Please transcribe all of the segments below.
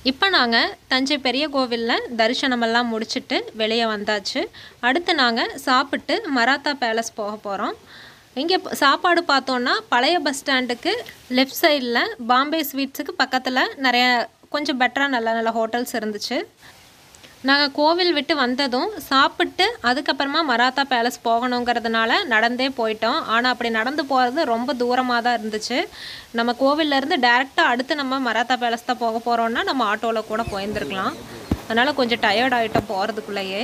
இப்போ நாங்கள் தஞ்சை பெரிய கோவிலில் தரிசனமெல்லாம் முடிச்சுட்டு வெளியே வந்தாச்சு அடுத்து நாங்கள் சாப்பிட்டு மராத்தா பேலஸ் போக போகிறோம் இங்கே சாப்பாடு பார்த்தோன்னா பழைய பஸ் ஸ்டாண்டுக்கு லெஃப்ட் சைடில் பாம்பே ஸ்வீட்ஸுக்கு பக்கத்தில் நிறைய கொஞ்சம் பெட்டராக நல்ல நல்ல ஹோட்டல்ஸ் இருந்துச்சு நாங்கள் கோவில் விட்டு வந்ததும் சாப்பிட்டு அதுக்கப்புறமா மராத்தா பேலஸ் போகணுங்கிறதுனால நடந்தே போயிட்டோம் ஆனால் அப்படி நடந்து போகிறது ரொம்ப தூரமாக தான் இருந்துச்சு நம்ம கோவில்லேருந்து டேரெக்டாக அடுத்து நம்ம மராத்தா பேலஸ் தான் போக போகிறோன்னா நம்ம ஆட்டோவில் கூட போயிருந்துருக்கலாம் அதனால் கொஞ்சம் டயர்ட் ஆகிட்டோம் போகிறதுக்குள்ளேயே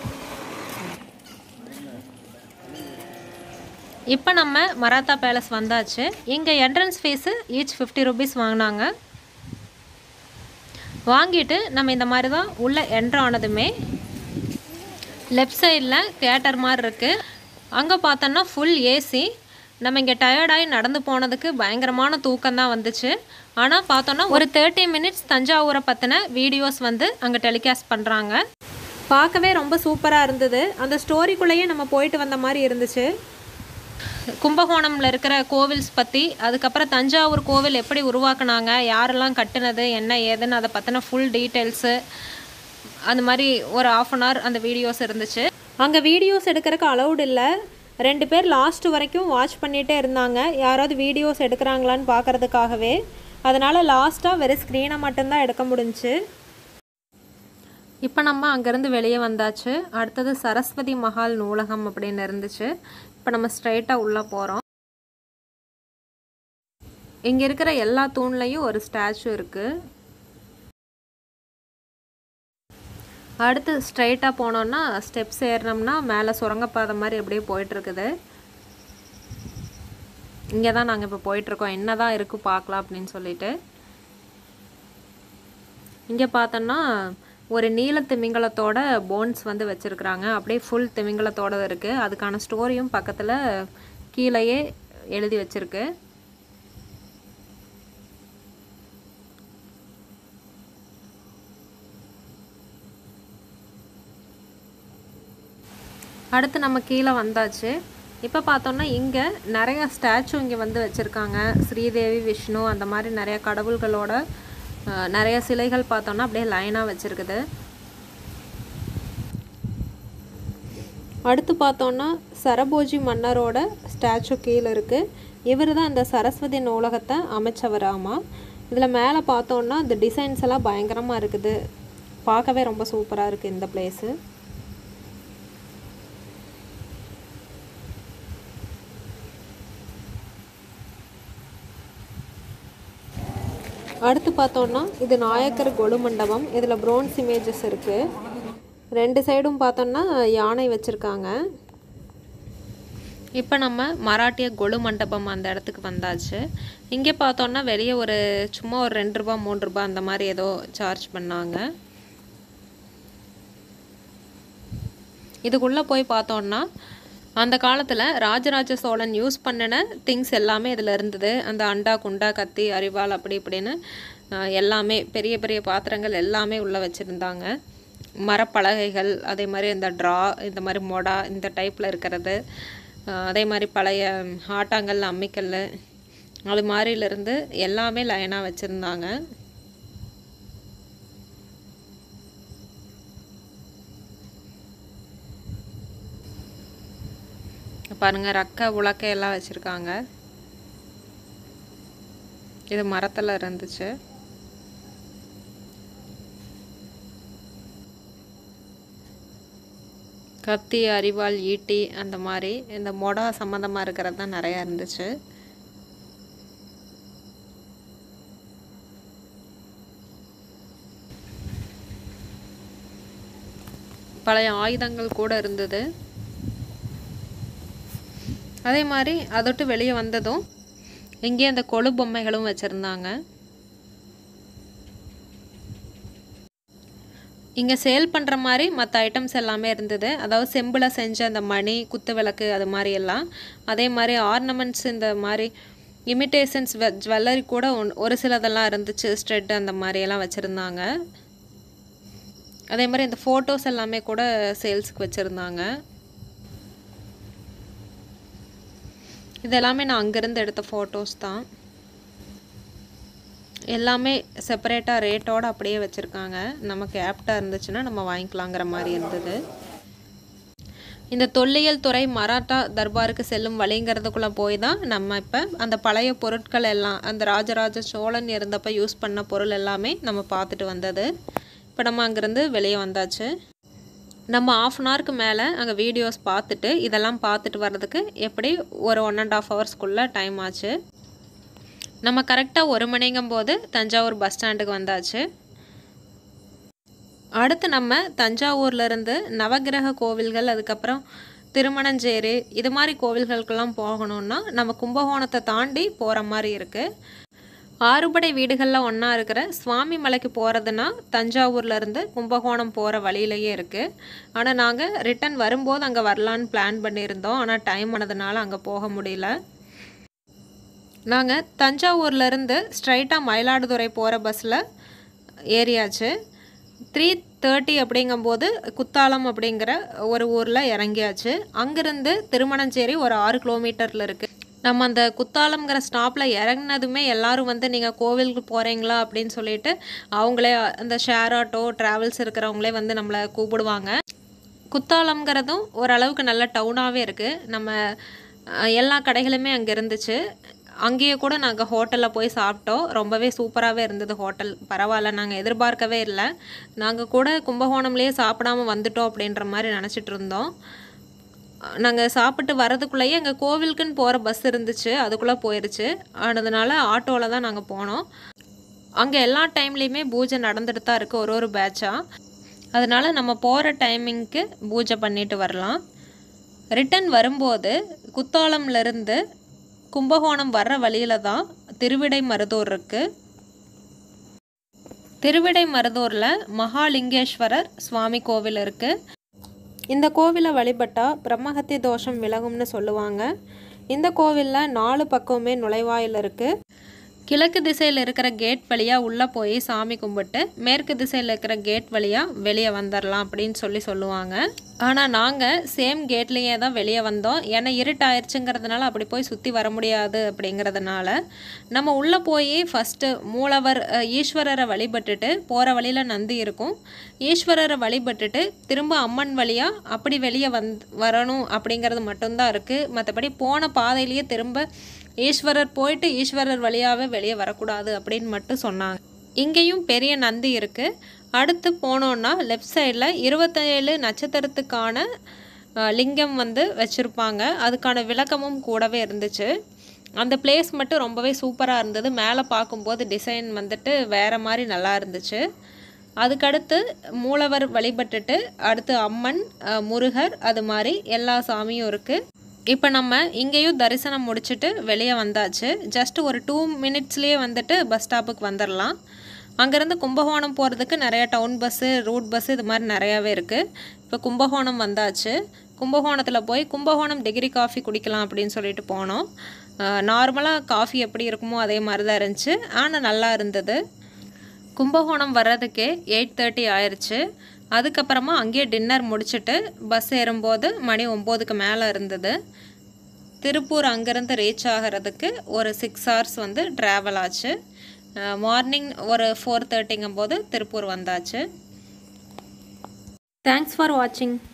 இப்போ நம்ம மராத்தா பேலஸ் வந்தாச்சு இங்கே entrance fees each fifty rupees வாங்கினாங்க வாங்கிட்டு நம்ம இந்த மாதிரி தான் உள்ளே என்ட்ரு ஆனதுமே லெஃப்ட் சைடில் தியேட்டர் மாதிரி இருக்குது அங்கே பார்த்தோன்னா ஃபுல் ஏசி நம்ம இங்கே டயர்டாகி நடந்து போனதுக்கு பயங்கரமான தூக்கம் தான் வந்துச்சு ஆனால் பார்த்தோன்னா ஒரு தேர்ட்டி மினிட்ஸ் தஞ்சாவூரை பற்றின வீடியோஸ் வந்து அங்கே டெலிகாஸ்ட் பண்ணுறாங்க பார்க்கவே ரொம்ப சூப்பராக இருந்தது அந்த ஸ்டோரிக்குள்ளேயே நம்ம போயிட்டு வந்த மாதிரி இருந்துச்சு கும்பகோணம்ல இருக்கிற கோவில்ஸ் பற்றி அதுக்கப்புறம் தஞ்சாவூர் கோவில் எப்படி உருவாக்குனாங்க யாரெல்லாம் கட்டுனது என்ன ஏதுன்னு அதை பற்றின ஃபுல் டீட்டெயில்ஸு அந்த மாதிரி ஒரு ஆஃப் அன் ஹவர் அந்த வீடியோஸ் இருந்துச்சு அங்கே வீடியோஸ் எடுக்கிறதுக்கு அலௌட் இல்லை ரெண்டு பேர் லாஸ்ட் வரைக்கும் வாட்ச் பண்ணிகிட்டே இருந்தாங்க யாராவது வீடியோஸ் எடுக்கிறாங்களான்னு பார்க்கறதுக்காகவே அதனால் லாஸ்ட்டாக வெறும் ஸ்க்ரீனை மட்டும்தான் எடுக்க முடிஞ்சுச்சு இப்போ நம்ம அங்கேருந்து வெளியே வந்தாச்சு அடுத்தது சரஸ்வதி மஹால் நூலகம் அப்படின்னு இருந்துச்சு இப்போ நம்ம ஸ்ட்ரைட்டாக உள்ளே போகிறோம் இங்கே இருக்கிற எல்லா தூண்லையும் ஒரு ஸ்டாச்சு இருக்குது அடுத்து ஸ்ட்ரைட்டாக போனோன்னா ஸ்டெப்ஸ் ஏறினோம்னா மேலே சுரங்கப்பாதை மாதிரி அப்படியே போயிட்டுருக்குது இங்கே தான் நாங்கள் இப்போ போயிட்டுருக்கோம் என்ன தான் இருக்குது பார்க்கலாம் அப்படின்னு சொல்லிட்டு இங்கே பார்த்தோன்னா ஒரு நீல திமிங்கலத்தோட போன்ஸ் வந்து வச்சுருக்குறாங்க அப்படியே ஃபுல் திமிங்கலத்தோட இருக்குது அதுக்கான ஸ்டோரியும் பக்கத்தில் கீழேயே எழுதி வச்சுருக்கு அடுத்து நம்ம கீழே வந்தாச்சு இப்போ பார்த்தோன்னா இங்கே நிறைய ஸ்டாச்சு இங்கே வந்து வச்சுருக்காங்க ஸ்ரீதேவி விஷ்ணு அந்த மாதிரி நிறைய கடவுள்களோட அஹ், நிறைய சிலைகள் பார்த்தோன்னா அப்படியே லைனாக வச்சுருக்குது அடுத்து பார்த்தோன்னா சரபோஜி மன்னரோட ஸ்டாச்சு கீழே இருக்குது இவர் தான் இந்த சரஸ்வதி நூலகத்தை அமைச்சவராமா இதில் மேலே பார்த்தோன்னா இந்த டிசைன்ஸ் எல்லாம் பயங்கரமாக இருக்குது பார்க்கவே ரொம்ப சூப்பராக இருக்குது இந்த பிளேஸு அடுத்து பார்த்தோன்னா இது நாயக்கர் கொலு மண்டபம் இதில் ப்ரோன்ஸ் இமேஜஸ் இருக்குது ரெண்டு சைடும் பார்த்தோன்னா யானை வச்சுருக்காங்க இப்போ நம்ம மராட்டிய கொலு மண்டபம் அந்த இடத்துக்கு வந்தாச்சு இங்கே பார்த்தோன்னா வெளியே ஒரு சும்மா ஒரு ரெண்டு ரூபா மூணு ரூபா அந்த மாதிரி ஏதோ சார்ஜ் பண்ணாங்க இதுக்குள்ளே போய் பார்த்தோன்னா அந்த காலத்தில் ராஜராஜ சோழன் யூஸ் பண்ணின திங்ஸ் எல்லாமே இதில் இருந்தது அந்த அண்டா குண்டா கத்தி அரிவாள் அப்படி இப்படின்னு அஹ், எல்லாமே பெரிய பெரிய பாத்திரங்கள் எல்லாமே உள்ளே வச்சுருந்தாங்க மரப்பலகைகள் அதே மாதிரி இந்த ட்ரா இந்த மாதிரி மொடா இந்த டைப்பில் இருக்கிறது அஹ், அதே மாதிரி பழைய ஆட்டாங்கல் அம்மிக்கல் அது மாதிரிலேருந்து எல்லாமே லைனாக வச்சுருந்தாங்க பாருங்க ரக்க உலக்கை எல்லாம் வச்சுருக்காங்க இது மரத்தில் இருந்துச்சு கத்தி அரிவாள் ஈட்டி அந்த மாதிரி இந்த மொடா சம்மந்தமாக இருக்கிறது தான் நிறையா இருந்துச்சு பழைய ஆயுதங்கள் கூட இருந்தது அதே மாதிரி அதொட்டு வெளியே வந்ததும் இங்கே அந்த கொழு பொம்மைகளும் வச்சுருந்தாங்க இங்கே சேல் பண்ணுற மாதிரி மற்ற ஐட்டம்ஸ் எல்லாமே இருந்தது அதாவது செம்பில் செஞ்ச அந்த மணி குத்து விளக்கு அது மாதிரி எல்லாம் அதே மாதிரி ஆர்னமெண்ட்ஸ் இந்த மாதிரி இமிட்டேஷன்ஸ் ஜுவல்லரி கூட ஒன்- ஒரு சிலதெல்லாம் இருந்துச்சு ஸ்ட்ரெட் அந்த மாதிரியெல்லாம் வச்சுருந்தாங்க அதே மாதிரி இந்த ஃபோட்டோஸ் எல்லாமே கூட சேல்ஸுக்கு வச்சுருந்தாங்க இது எல்லாமே நான் அங்கேருந்து எடுத்த ஃபோட்டோஸ் தான் எல்லாமே செப்பரேட்டாக ரேட்டோடு அப்படியே வச்சுருக்காங்க நமக்கு ஆப்டாக இருந்துச்சுன்னா நம்ம வாங்கிக்கலாங்கிற மாதிரி இருந்தது இந்த தொல்லியல் துறை மராட்டா தர்பாருக்கு செல்லும் வழிங்கிறதுக்குள்ளே போய் தான் நம்ம இப்போ அந்த பழைய பொருட்கள் எல்லாம் அந்த ராஜராஜ சோழன் இருந்தப்போ யூஸ் பண்ண பொருள் எல்லாமே நம்ம பார்த்துட்டு வந்தது இப்போ நம்ம அங்கேருந்து வெளியே வந்தாச்சு நம்ம ஆஃப் அன் ஹவருக்கு மேலே அங்கே வீடியோஸ் பார்த்துட்டு இதெல்லாம் பார்த்துட்டு வர்றதுக்கு எப்படி ஒரு ஒன் அண்ட் ஆஃப் ஹவர்ஸ்க்குள்ளே டைம் ஆச்சு நம்ம கரெக்டாக ஒரு மணிங்கும் போது தஞ்சாவூர் பஸ் ஸ்டாண்டுக்கு வந்தாச்சு அடுத்து நம்ம தஞ்சாவூர்லேருந்து நவகிரக கோவில்கள் அதுக்கப்புறம் திருமணஞ்சேரி இது மாதிரி கோவில்களுக்கெல்லாம் போகணுன்னா நம்ம கும்பகோணத்தை தாண்டி போகிற மாதிரி இருக்குது ஆறுபடை வீடுகளில் ஒன்றா இருக்கிற சுவாமி மலைக்கு போகிறதுனா தஞ்சாவூர்லேருந்து கும்பகோணம் போகிற வழியிலேயே இருக்குது ஆனால் நாங்கள் ரிட்டன் வரும்போது அங்கே வரலான்னு பிளான் பண்ணியிருந்தோம் ஆனால் டைம் ஆனதுனால அங்கே போக முடியல நாங்கள் தஞ்சாவூர்லேருந்து ஸ்ட்ரைட்டாக மயிலாடுதுறை போகிற பஸ்ஸில் ஏறியாச்சு த்ரீ தேர்ட்டி அப்படிங்கும்போது குத்தாலம் அப்படிங்கிற ஒரு ஊரில் இறங்கியாச்சு அங்கேருந்து திருமணஞ்சேரி ஒரு ஆறு கிலோமீட்டரில் இருக்குது நம்ம அந்த குத்தாலம்ங்கிற ஸ்டாப்பில் இறங்கினதுமே எல்லாரும் வந்து நீங்கள் கோவிலுக்கு போகிறீங்களா அப்படின்னு சொல்லிட்டு அவங்களே அந்த ஷேர் ஆட்டோ ட்ராவல்ஸ் இருக்கிறவங்களே வந்து நம்மளை கூப்பிடுவாங்க குத்தாலம்ங்கிறதும் ஓரளவுக்கு நல்ல டவுனாகவே இருக்குது நம்ம அஹ், எல்லா கடைகளுமே அங்கே இருந்துச்சு அங்கேயே கூட நாங்கள் ஹோட்டலில் போய் சாப்பிட்டோம் ரொம்பவே சூப்பராகவே இருந்தது ஹோட்டல் பரவாயில்ல நாங்கள் எதிர்பார்க்கவே இல்லை நாங்கள் கூட கும்பகோணம்லேயே சாப்பிடாம வந்துட்டோம் அப்படின்ற மாதிரி நினச்சிட்டு இருந்தோம் நாங்கள் சாப்பிட்டு வரதுக்குள்ளேயே எங்கள் கோவிலுக்குன்னு போகிற பஸ் இருந்துச்சு அதுக்குள்ளே போயிருச்சு அதனால ஆட்டோவில் தான் நாங்கள் போனோம் அங்கே எல்லா டைம்லேயுமே பூஜை நடந்துட்டு தான் இருக்குது ஒரு ஒரு பேட்சாக அதனால நம்ம போகிற டைமிங்க்கு பூஜை பண்ணிட்டு வரலாம் ரிட்டன் வரும்போது குத்தாலம்லேருந்து கும்பகோணம் வர்ற வழியில தான் திருவிடை மருதூர் இருக்குது திருவிடை மருதூரில் மகாலிங்கேஸ்வரர் சுவாமி கோவில் இருக்குது இந்த கோவிலை வழிபட்டா பிரம்மஹத்தி தோஷம் விலகும்னு சொல்லுவாங்க இந்த கோவிலில் நாலு பக்கமுமே நுழைவாயில் இருக்குது கிழக்கு திசையில் இருக்கிற கேட் வழியாக உள்ளே போய் சாமி கும்பிட்டு மேற்கு திசையில் இருக்கிற கேட் வழியாக வெளியே வந்துடலாம் அப்படின்னு சொல்லி சொல்லுவாங்க ஆனால் நாங்கள் சேம் கேட்லேயே தான் வெளியே வந்தோம் ஏன்னா இருட்டாயிருச்சுங்கிறதுனால அப்படி போய் சுற்றி வர முடியாது அப்படிங்கிறதுனால நம்ம உள்ளே போய் ஃபஸ்ட்டு மூலவர் அஹ், ஈஸ்வரரை வழிபட்டுட்டு போகிற வழியில் நந்தி இருக்கும் ஈஸ்வரரை வழிபட்டுட்டு திரும்ப அம்மன் வழியாக அப்படி வெளியே வந் வரணும் அப்படிங்கிறது மட்டும்தான் இருக்குது மற்றபடி போன பாதையிலேயே திரும்ப ஈஸ்வரர் போயிட்டு ஈஸ்வரர் வழியாகவே வெளியே வரக்கூடாது அப்படின்னு மட்டும் சொன்னாங்க இங்கேயும் பெரிய நந்தி இருக்குது அடுத்து போனோன்னா லெஃப்ட் சைடில் இருபத்தேழு நட்சத்திரத்துக்கான அஹ், லிங்கம் வந்து வச்சுருப்பாங்க அதுக்கான விளக்கமும் கூடவே இருந்துச்சு அந்த பிளேஸ் மட்டும் ரொம்பவே சூப்பராக இருந்தது மேலே பார்க்கும்போது டிசைன் வந்துட்டு வேறு மாதிரி நல்லா இருந்துச்சு அதுக்கடுத்து மூலவர் வழிபட்டுட்டு அடுத்து அம்மன் அஹ், முருகர் அது மாதிரி எல்லா சாமியும் இருக்குது இப்போ நம்ம இங்கேயும் தரிசனம் முடிச்சுட்டு வெளியே வந்தாச்சு ஜஸ்ட் ஒரு டூ மினிட்ஸ்லேயே வந்துட்டு பஸ் ஸ்டாப்புக்கு வந்துடலாம் அங்கேருந்து கும்பகோணம் போகிறதுக்கு நிறைய டவுன் பஸ்ஸு ரூட் பஸ்ஸு இது மாதிரி நிறையாவே இருக்குது இப்போ கும்பகோணம் வந்தாச்சு கும்பகோணத்தில் போய் கும்பகோணம் டிகிரி காஃபி குடிக்கலாம் அப்படின்னு சொல்லிட்டு போனோம் நார்மலாக காஃபி எப்படி இருக்குமோ அதே மாதிரி தான் இருந்துச்சு ஆனால் நல்லா இருந்தது கும்பகோணம் வர்றதுக்கே எயிட் தேர்ட்டி ஆயிடுச்சு அதுக்கப்புறமா அங்கேயே டின்னர் முடிச்சுட்டு பஸ் ஏறும்போது மணி ஒம்போதுக்கு மேலே இருந்தது திருப்பூர் அங்கேருந்து ரீச் ஆகிறதுக்கு ஒரு சிக்ஸ் ஹவர்ஸ் வந்து ட்ராவல் ஆச்சு மார்னிங் ஒரு ஃபோர் தேர்ட்டிங்கும் போது திருப்பூர் வந்தாச்சு தேங்க்ஸ் ஃபார் வாட்சிங்